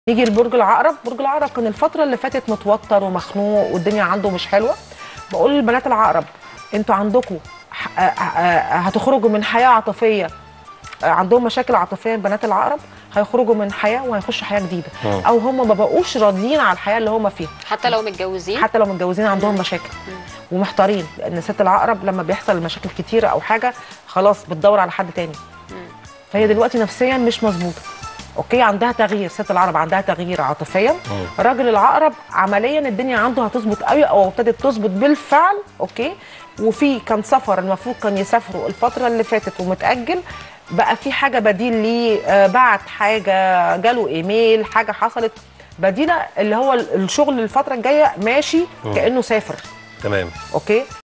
نيجي لبرج العقرب برج العقرب كان الفتره اللي فاتت متوتر ومخنوق والدنيا عنده مش حلوه بقول للبنات العقرب انتوا عندكم ح- آه، آه، هتخرجوا من حياه عاطفيه آه، عندهم مشاكل عاطفيه بنات العقرب هيخرجوا من حياه وهيخشوا حياه جديده مم. او هم ما بقوش راضيين على الحياه اللي هم فيها حتى لو متجوزين حتى لو متجوزين عندهم مشاكل ومحتارين لان ست العقرب لما بيحصل مشاكل كتيره او حاجه خلاص بتدور على حد تاني فهي دلوقتي نفسيا مش مظبوطه اوكي عندها تغيير ست العقرب عندها تغيير عاطفيا راجل العقرب عمليا الدنيا عنده هتظبط قوي او ابتدت تظبط بالفعل اوكي وفي كان سفر المفروض كان يسافروا الفتره اللي فاتت ومتاجل بقى في حاجه بديل ليه آه، بعت حاجه جاله ايميل حاجه حصلت بديله اللي هو الشغل الفتره الجايه ماشي كانه سافر تمام اوكي